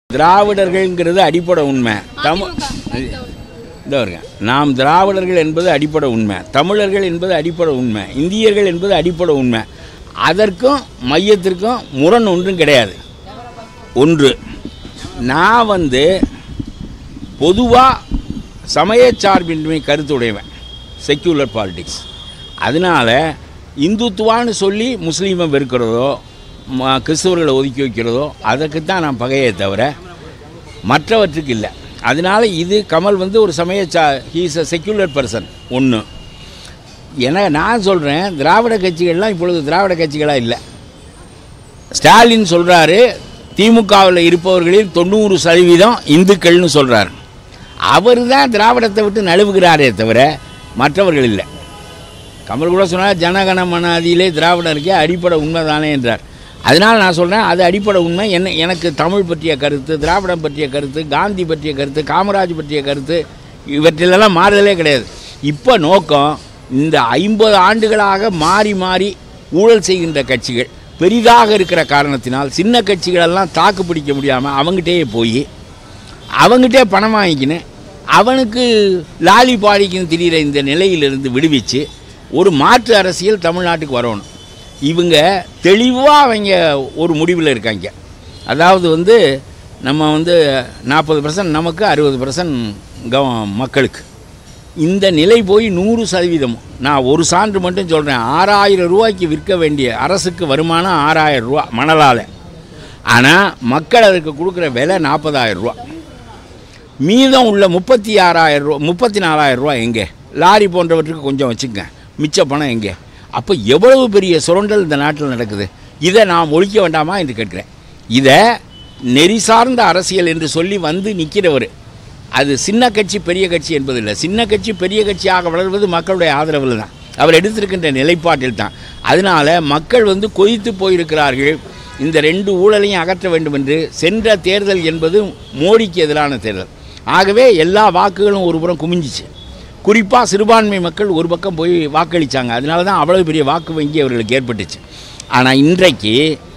திராவிடர்கள்ங்கிறது அடிப்படை உண்மை தமிழ் இந்த வருங்க நாம் திராவிடர்கள் என்பது அடிப்படை உண்மை தமிழர்கள் என்பது அடிப்படை உண்மை இந்தியர்கள் என்பது அடிப்படை உண்மை அதற்கும் மையத்திற்கும் முரண் ஒன்றும் கிடையாது ஒன்று நான் வந்து பொதுவாக சமயச்சார்பின்மை கருத்துடையவன் செக்யூலர் பாலிடிக்ஸ் அதனால் இந்துத்துவான்னு சொல்லி முஸ்லீமை வெறுக்கிறதோ ம- கிறிஸ்தவர்களை ஒதுக்கி வைக்கிறதோ அதற்கு தான் நான் பகையே தவிர மற்றவற்றுக்கு இல்லை அதனால் இது கமல் வந்து ஒரு சமயச்சா ஹீஸ் அ செக்யூலர் பர்சன் ஒன்று என நான் சொல்கிறேன் திராவிட கட்சிகள்லாம் இப்பொழுது திராவிட கட்சிகளாக இல்லை ஸ்டாலின் சொல்கிறாரு திமுகவில் இருப்பவர்களில் தொண்ணூறு சதவீதம் இந்துக்கள்னு சொல்கிறார் அவர் தான் திராவிடத்தை விட்டு நழுவுகிறாரே தவிர மற்றவர்கள் இல்லை கமல் கூட சொன்னார் ஜனகண மனாதியிலே திராவிடருக்கே அடிப்படை உண்மைதானே என்றார் அதனால் நான் சொல்கிறேன் அது அடிப்படை உண்மை என்ன எனக்கு தமிழ் பற்றிய கருத்து திராவிடம் பற்றிய கருத்து காந்தி பற்றிய கருத்து காமராஜ் பற்றிய கருத்து இவற்றிலெல்லாம் மாறுதலே கிடையாது இப்போ நோக்கம் இந்த ஐம்பது ஆண்டுகளாக மாறி மாறி ஊழல் செய்கின்ற கட்சிகள் பெரிதாக இருக்கிற காரணத்தினால் சின்ன கட்சிகளெல்லாம் தாக்கு பிடிக்க முடியாமல் அவங்ககிட்டயே போய் அவங்ககிட்டே பணம் வாங்கிக்கின்னு அவனுக்கு லாலி பாடிக்குன்னு திரிகிற இந்த நிலையிலிருந்து விடுவிச்சு ஒரு மாற்று அரசியல் தமிழ்நாட்டுக்கு வரணும் இவங்க தெளிவாக அவங்க ஒரு முடிவில் இருக்காங்க அதாவது வந்து நம்ம வந்து நாற்பது பர்சன்ட் நமக்கு அறுபது பர்சன்ட் கவ மக்களுக்கு இந்த நிலை போய் நூறு சதவீதம் நான் ஒரு சான்று மட்டும் சொல்கிறேன் ஆறாயிரம் ரூபாய்க்கு விற்க வேண்டிய அரசுக்கு வருமானம் ஆறாயிரம் ரூபா மணலால் ஆனால் மக்கள் அதுக்கு கொடுக்குற விலை நாற்பதாயிரம் ரூபா மீதம் உள்ள முப்பத்தி ஆறாயிரம் ரூபா முப்பத்தி நாலாயிரம் ரூபா எங்கே லாரி போன்றவற்றுக்கு கொஞ்சம் வச்சுக்கங்க மிச்ச பணம் எங்கே அப்போ எவ்வளவு பெரிய சுரண்டல் இந்த நாட்டில் நடக்குது இதை நாம் ஒழிக்க வேண்டாமா என்று கேட்கிறேன் இதை நெறி சார்ந்த அரசியல் என்று சொல்லி வந்து நிற்கிறவர் அது சின்ன கட்சி பெரிய கட்சி என்பதில்லை சின்ன கட்சி பெரிய கட்சியாக வளர்வது மக்களுடைய ஆதரவில் தான் அவர் எடுத்திருக்கின்ற நிலைப்பாட்டில் தான் அதனால் மக்கள் வந்து கொதித்து போயிருக்கிறார்கள் இந்த ரெண்டு ஊழலையும் அகற்ற வேண்டும் என்று சென்ற தேர்தல் என்பது மோடிக்கு எதிரான தேர்தல் ஆகவே எல்லா வாக்குகளும் ஒரு புறம் குமிஞ்சிச்சு குறிப்பாக சிறுபான்மை மக்கள் ஒரு பக்கம் போய் வாக்களித்தாங்க அதனால தான் அவ்வளவு பெரிய வாக்கு வங்கி அவர்களுக்கு ஏற்பட்டுச்சு ஆனால் இன்றைக்கு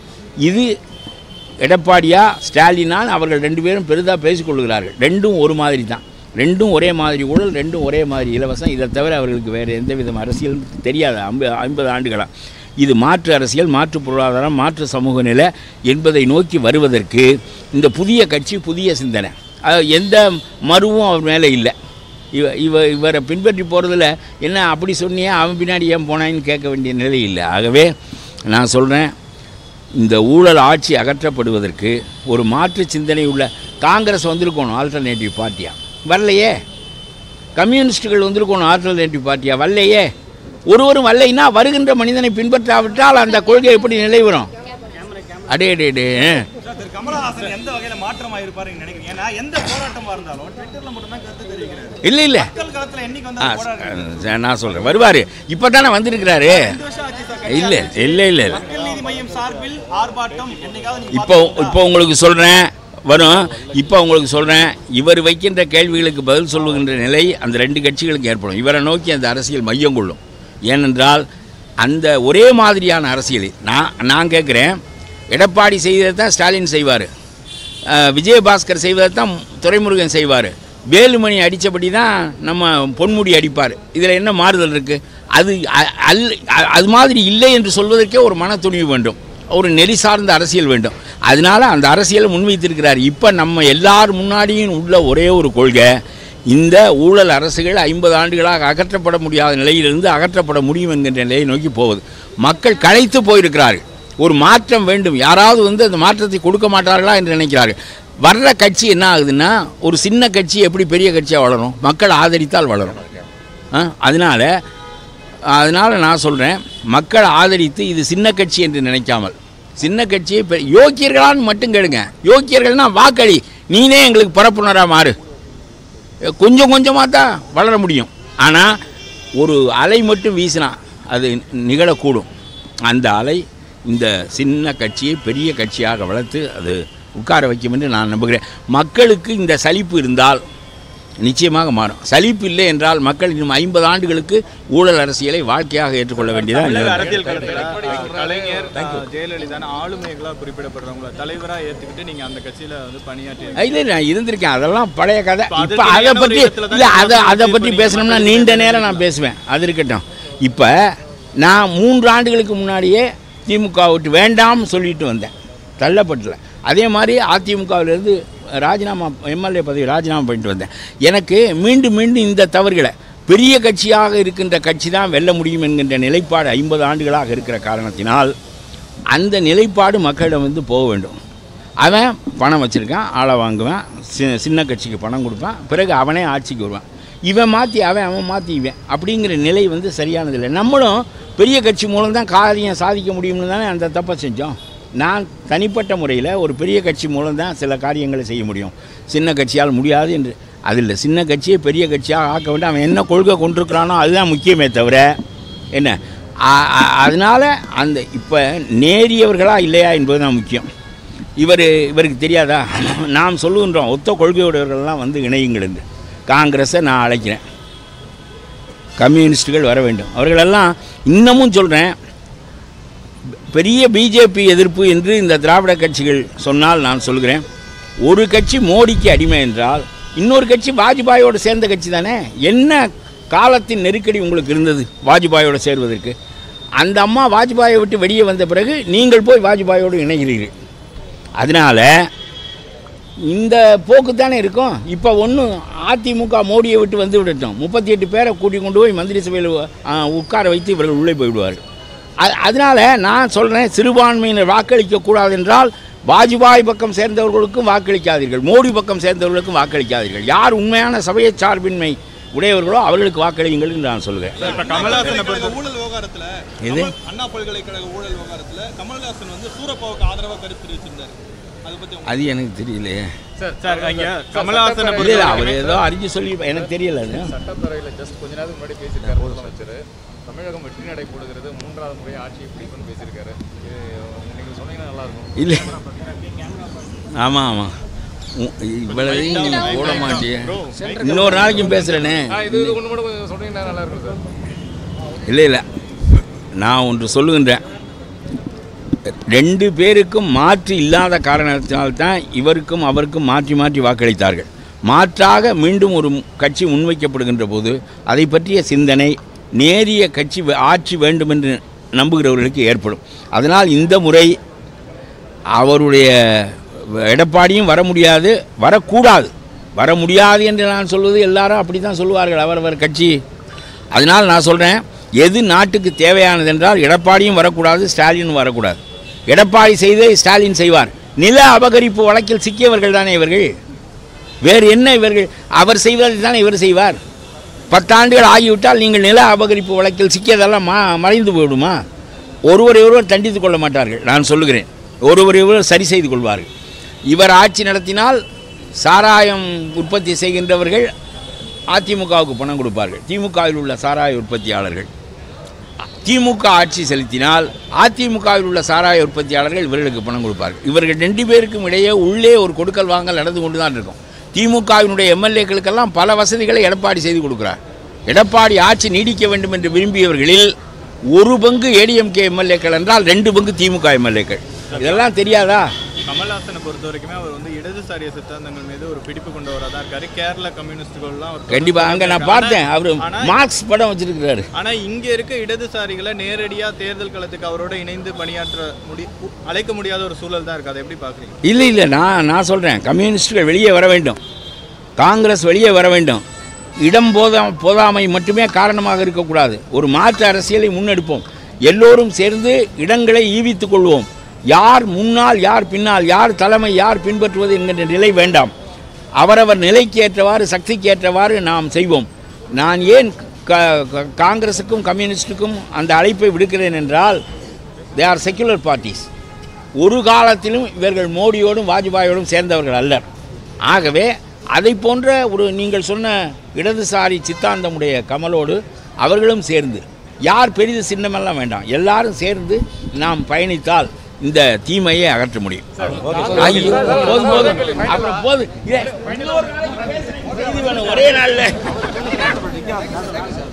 இது எடப்பாடியா ஸ்டாலினால் அவர்கள் ரெண்டு பேரும் பெரிதாக பேசிக்கொள்கிறார்கள் ரெண்டும் ஒரு மாதிரி தான் ரெண்டும் ஒரே மாதிரி ஊழல் ரெண்டும் ஒரே மாதிரி இலவசம் இதை தவிர அவர்களுக்கு வேறு எந்த விதம் அரசியல் தெரியாது ஐம்பது ஐம்பது ஆண்டுகளாக இது மாற்று அரசியல் மாற்று பொருளாதாரம் மாற்று சமூக நிலை என்பதை நோக்கி வருவதற்கு இந்த புதிய கட்சி புதிய சிந்தனை அது எந்த மறுவும் அவர் மேலே இல்லை இவ இவ இவரை பின்பற்றி போகிறதுல என்ன அப்படி சொன்னியே அவன் பின்னாடி ஏன் போனான்னு கேட்க வேண்டிய நிலை இல்லை ஆகவே நான் சொல்கிறேன் இந்த ஊழல் ஆட்சி அகற்றப்படுவதற்கு ஒரு மாற்று சிந்தனை உள்ள காங்கிரஸ் வந்திருக்கணும் ஆல்டர்னேட்டிவ் பார்ட்டியா வரலையே கம்யூனிஸ்டுகள் வந்திருக்கணும் ஆல்டர்னேட்டிவ் பார்ட்டியா வரலையே ஒருவரும் வரலைன்னா வருகின்ற மனிதனை பின்பற்றாவிட்டால் அந்த கொள்கை எப்படி நிலை வரும் அடே அடே அடே சார், திரு கமலஹாசன் எந்த வகையில மாற்றமா இருப்பாருன்னு நினைக்கிறீங்க ஏன்னா எந்த போராட்டமா இருந்தாலும் ட்விட்டர்ல மட்டும் தான் கருத்து தெரிவிக்கிறாரு இல்லை இல்லை மக்கள் களத்துல என்னைக்கு ஆ, வந்து போராடுறாரு ச- நான் சொல்கிறேன் வருவார் இப்போ தானே வந்திருக்கிறாரு ரெண்டு வருஷம் ஆச்சு சார் கட்சி இல்லை ஆரம்பிச்சு. இல்லை இல்லை இல்லை மக்கள் நீதி மையம் சார்பில் ஆர்ப்பாட்டம் என்னைக்காவது நீங்க இப்போ பார்த்திருக்கீங்களா? இப்போ உங்களுக்கு சொல்கிறேன் வரும் இப்போ உங்களுக்கு சொல்கிறேன் இவர் வைக்கின்ற கேள்விகளுக்கு பதில் சொல்லுகின்ற நிலை அந்த ரெண்டு கட்சிகளுக்கு ஏற்படும் இவரை நோக்கி அந்த அரசியல் மையம் கொள்ளும் ஏனென்றால் அந்த ஒரே மாதிரியான அரசியல் நான் நான் கேட்குறேன் எடப்பாடி செய்ததை தான் ஸ்டாலின் செய்வார் விஜயபாஸ்கர் செய்வதை தான் துரைமுருகன் செய்வார் வேலுமணி அடித்தபடி தான் நம்ம பொன்முடி அடிப்பார் இதில் என்ன மாறுதல் இருக்குது அது அ- அல் அ- அது மாதிரி இல்லை என்று சொல்வதற்கே ஒரு மன துணிவு வேண்டும் ஒரு நெறி சார்ந்த அரசியல் வேண்டும் அதனால அந்த அரசியலை முன்வைத்திருக்கிறார் இப்போ நம்ம எல்லார் முன்னாடியும் உள்ள ஒரே ஒரு கொள்கை இந்த ஊழல் அரசுகள் ஐம்பது ஆண்டுகளாக அகற்றப்பட முடியாத நிலையிலிருந்து அகற்றப்பட முடியும் என்கின்ற நிலையை நோக்கி போகுது மக்கள் களைத்து போயிருக்கிறார்கள் ஒரு மாற்றம் வேண்டும் யாராவது வந்து அந்த மாற்றத்தை கொடுக்க மாட்டார்களா என்று நினைக்கிறார்கள் வர்ற கட்சி என்ன ஆகுதுன்னா ஒரு சின்ன கட்சி எப்படி பெரிய கட்சியாக வளரும் மக்கள் ஆதரித்தால் வளரும் ஆ, அதனால அதனால் நான் சொல்கிறேன் மக்கள் ஆதரித்து இது சின்ன கட்சி என்று நினைக்காமல் சின்ன கட்சியை பெ- யோக்கியர்களான்னு மட்டும் கேளுங்க யோக்கியர்கள்னா வாக்களி நீனே எங்களுக்கு பரப்புனராக மாறு கொஞ்சம் கொஞ்சமாக தான் வளர முடியும் ஆனால் ஒரு அலை மட்டும் வீசினா அது நிகழக்கூடும் அந்த அலை இந்த சின்ன கட்சியை பெரிய கட்சியாக வளர்த்து அது உட்கார வைக்கும் என்று நான் நம்புகிறேன் மக்களுக்கு இந்த சலிப்பு இருந்தால் நிச்சயமாக மாறும் சலிப்பு இல்லை என்றால் மக்கள் இன்னும் ஐம்பது ஆண்டுகளுக்கு ஊழல் அரசியலை வாழ்க்கையாக ஏற்றுக்கொள்ள வேண்டியதான் தமிழக நிலைமை. அரசியல் களத்துல கலைஞர் ஜெயலலிதா ஆளுமைகளா குறிப்பிடப்படுறவங்கள தலைவரா ஏத்துக்கிட்டு நீங்க அந்த கட்சியில வந்து பணியாற்றி இல்லை நான் இருந்திருக்கேன் அதெல்லாம் பழைய கதை இப்ப அது இப்போ அதை சரியான ஒரு பற்றி இடத்துல தான் இல்லை அதை நீங்க அதை feel பற்றி பண்ணீங்க. பேசணும்னா நீண்ட நேரம் நான் பேசுவேன் அது இருக்கட்டும் இப்போ நான் மூன்று ஆண்டுகளுக்கு முன்னாடியே திமுக விட்டு வேண்டாம்னு சொல்லிட்டு வந்தேன் தள்ளப்பட்டல அதே மாதிரி அதிமுகவிலிருந்து ராஜினாமா எம்எல்ஏ பதவி ராஜினாமா பண்ணிட்டு வந்தேன் எனக்கு மீண்டும் மீண்டும் இந்த தவறுகளை பெரிய கட்சியாக இருக்கின்ற கட்சி தான் வெல்ல முடியும் என்கின்ற நிலைப்பாடு ஐம்பது ஆண்டுகளாக இருக்கிற காரணத்தினால் அந்த நிலைப்பாடு மக்களிடம் வந்து போக வேண்டும் அவன் பணம் வச்சுருக்கான் ஆளை வாங்குவான் சி சின்ன கட்சிக்கு பணம் கொடுப்பான் பிறகு அவனே ஆட்சிக்கு வருவான் இவன் மாற்றி அவன் அவன் மாற்றி இவன் அப்படிங்கிற நிலை வந்து சரியானதில்லை நம்மளும் பெரிய கட்சி மூலம் தான் காரியம் சாதிக்க முடியும்னு தானே அந்த தப்பை செஞ்சோம் நான் தனிப்பட்ட முறையில் ஒரு பெரிய கட்சி மூலம் தான் சில காரியங்களை செய்ய முடியும் சின்ன கட்சியால் முடியாது என்று அதில் சின்ன கட்சியை பெரிய கட்சியாக ஆக்க வேண்டும் அவன் என்ன கொள்கை கொண்டிருக்கிறானோ அதுதான் முக்கியமே தவிர என்ன ஆ- ஆ- அதனால அந்த இப்போ நேரியவர்களா இல்லையா என்பது தான் முக்கியம் இவர் இவருக்கு தெரியாதா நாம் சொல்லுகின்றோம் ஒத்த கொள்கையுடையவர்கள்லாம் வந்து இணையுங்கள் என்று காங்கிரஸை நான் அழைக்கிறேன் கம்யூனிஸ்டுகள் வர வேண்டும் அவர்களெல்லாம் இன்னமும் சொல்கிறேன் பெரிய பிஜேபி எதிர்ப்பு என்று இந்த திராவிட கட்சிகள் சொன்னால் நான் சொல்கிறேன் ஒரு கட்சி மோடிக்கு அடிமை என்றால் இன்னொரு கட்சி வாஜ்பாயோடு சேர்ந்த கட்சி தானே என்ன காலத்தின் நெருக்கடி உங்களுக்கு இருந்தது வாஜ்பாயோடு சேர்வதற்கு அந்த அம்மா வாஜ்பாயை விட்டு வெளியே வந்த பிறகு நீங்கள் போய் வாஜ்பாயோடு இணைகிறீர்கள் அதனால் இந்த போக்கு தானே இருக்கும் இப்போ ஒன்றும் அதிமுக மோடியை விட்டு வந்து விடட்டும் முப்பத்தி எட்டு பேரை கூட்டி கொண்டு போய் மந்திரி சபையில் ஆ, உட்கார வைத்து இவர்கள் உள்ளே போய்விடுவார்கள் அ- அதனால நான் சொல்கிறேன் சிறுபான்மையினர் வாக்களிக்கக்கூடாது என்றால் வாஜ்பாய் பக்கம் சேர்ந்தவர்களுக்கும் வாக்களிக்காதீர்கள் மோடி பக்கம் சேர்ந்தவர்களுக்கும் வாக்களிக்காதீர்கள் யார் உண்மையான சபையை சார்பின்மை உடையவர்களோ அவர்களுக்கு வாக்களியுங்கள் என்று நான் சொல்கிறேன் இப்ப கமலஹாசனை பொறுத்த பல்கலைக்கழக ஊழல் விவகாரத்துல எது? கமல்- அண்ணா பல்கலைக்கழக ஊழல் விவகாரத்துல கமல்ஹாசன் வந்து சூரப்பாவுக்கு ஆதரவா கருத்து தெரிவிச்சிருந்தாரு அதை பத்தி உங்க- அது எனக்கு தெரியலையே சார் சார் இங்க கமலஹாசனை இல்லை பொறுத்த இல்லை அவர் ஏதோ அறிஞ்சு சொல்லி எனக்கு தெரியல அது சட்டப்பேரவையில் ஜஸ்ட் கொஞ்ச நேரத்துக்கு முன்னாடி பேசியிருக்காரு முதலமைச்சர் தமிழகம் வெற்றி நடை போடுகிறது மூன்றாவது முறை ஆட்சியை பிடிக்கும்னு பேசியிருக்காரு இது நீங்கள் சொன்னீங்கன்னா நல்லா இருக்கும் இல்லை ஆமாம் ஆமாம் உ- இவ்வளவையும் நீ போட மாட்டியே இன்னொரு நாளைக்கும் பேசுகிறேனே ஆ இது இது ஒன்று மட்டும் கொஞ்சம் சொன்னீங்கன்னா நல்லா இருக்கும் சார் இல்லை இல்லை நான் ஒன்று சொல்லுகின்றேன் ரெண்டு பேருக்கும் மாற்று இல்லாத காரணத்தினால்தான் இவருக்கும் அவருக்கும் மாற்றி மாற்றி வாக்களித்தார்கள் மாற்றாக மீண்டும் ஒரு கட்சி முன்வைக்கப்படுகின்ற போது அதை பற்றிய சிந்தனை நேரிய கட்சி வே- ஆட்சி வேண்டும் என்று நம்புகிறவர்களுக்கு ஏற்படும் அதனால் இந்த முறை அவருடைய எடப்பாடியும் வர முடியாது வரக்கூடாது வர முடியாது என்று நான் சொல்வது எல்லாரும் அப்படி தான் சொல்லுவார்கள் அவரவர் கட்சி அதனால் நான் சொல்கிறேன் எது நாட்டுக்கு தேவையானது என்றால் எடப்பாடியும் வரக்கூடாது ஸ்டாலினும் வரக்கூடாது எடப்பாடி செய்தே ஸ்டாலின் செய்வார் நில அபகரிப்பு வழக்கில் சிக்கியவர்கள் தானே இவர்கள் வேறு என்ன இவர்கள் அவர் செய்வதை தானே இவர் செய்வார் பத்தாண்டுகள் ஆகிவிட்டால் நீங்கள் நில அபகரிப்பு வழக்கில் சிக்கியதெல்லாம் மா மறைந்து போய்விடுமா ஒருவரை ஒருவர் தண்டித்துக் கொள்ள மாட்டார்கள் நான் சொல்லுகிறேன் ஒருவரை ஒருவர் சரி செய்து கொள்வார்கள் இவர் ஆட்சி நடத்தினால் சாராயம் உற்பத்தி செய்கின்றவர்கள் அதிமுகவுக்கு பணம் கொடுப்பார்கள் திமுகவில் உள்ள சாராய உற்பத்தியாளர்கள் திமுக ஆட்சி செலுத்தினால் அதிமுகவில் உள்ள சாராய உற்பத்தியாளர்கள் இவர்களுக்கு பணம் கொடுப்பார்கள் இவர்கள் ரெண்டு பேருக்கும் இடையே உள்ளே ஒரு கொடுக்கல் வாங்கல் நடந்து கொண்டு தான் இருக்கும் திமுகவினுடைய எம்எல்ஏக்களுக்கெல்லாம் பல வசதிகளை எடப்பாடி செய்து கொடுக்கிறார் எடப்பாடி ஆட்சி நீடிக்க வேண்டும் என்று விரும்பியவர்களில் ஒரு பங்கு ஏடிஎம்கே எம்எல்ஏக்கள் என்றால் ரெண்டு பங்கு திமுக எம்எல்ஏக்கள் இதெல்லாம் தெரியாதா கமல்ஹாசனை பொறுத்த வரைக்குமே அவர் வந்து இடதுசாரிய சித்தாந்தங்கள் மீது ஒரு பிடிப்பு கொண்டவராக தான் இருக்காரு கேரள கம்யூனிஸ்டுகள்லாம் அவர் கண்டிப்பா அங்கே நான் பார்த்தேன் அவர் ஆனா- மார்க்ஸ் படம் வச்சிருக்கிறாரு ஆனா இங்க இருக்க இடதுசாரிகளை நேரடியா தேர்தல் களத்துக்கு அவரோட இணைந்து பணியாற்ற முடி அழைக்க முடியாத ஒரு சூழல் தான் இருக்கு அதை எப்படி பாக்குறீங்க இல்லை இல்லை நான் நான் சொல்கிறேன் கம்யூனிஸ்டுகள் வெளியே வர வேண்டும் காங்கிரஸ் வெளியே வர வேண்டும் இடம் போதா போதாமை மட்டுமே காரணமாக இருக்கக்கூடாது ஒரு மாற்று அரசியலை முன்னெடுப்போம் எல்லோரும் சேர்ந்து இடங்களை ஈவித்துக் கொள்வோம் யார் முன்னால் யார் பின்னால் யார் தலைமை யார் பின்பற்றுவது என்கின்ற நிலை வேண்டாம் அவரவர் நிலைக்கு ஏற்றவாறு சக்திக்கு ஏற்றவாறு நாம் செய்வோம் நான் ஏன் க க- காங்கிரஸுக்கும் கம்யூனிஸ்டுக்கும் அந்த அழைப்பை விடுக்கிறேன் என்றால் தே ஆர் செக்குலர் பார்ட்டிஸ் ஒரு காலத்திலும் இவர்கள் மோடியோடும் வாஜ்பாயோடும் சேர்ந்தவர்கள் அல்லர் ஆகவே அதை போன்ற ஒரு நீங்கள் சொன்ன இடதுசாரி சித்தாந்தமுடைய கமலோடு அவர்களும் சேர்ந்து யார் பெரிது சின்னமெல்லாம் வேண்டாம் எல்லாரும் சேர்ந்து நாம் பயணித்தால் இந்த தீமையை அகற்ற முடியும் ஐயோ, போதும் போதும் அப்புறம் போதும் இல்லை, இன்னொரு நாளைக்கு பேசுறேன். செய்தி வேணும் ஒரே நாளில்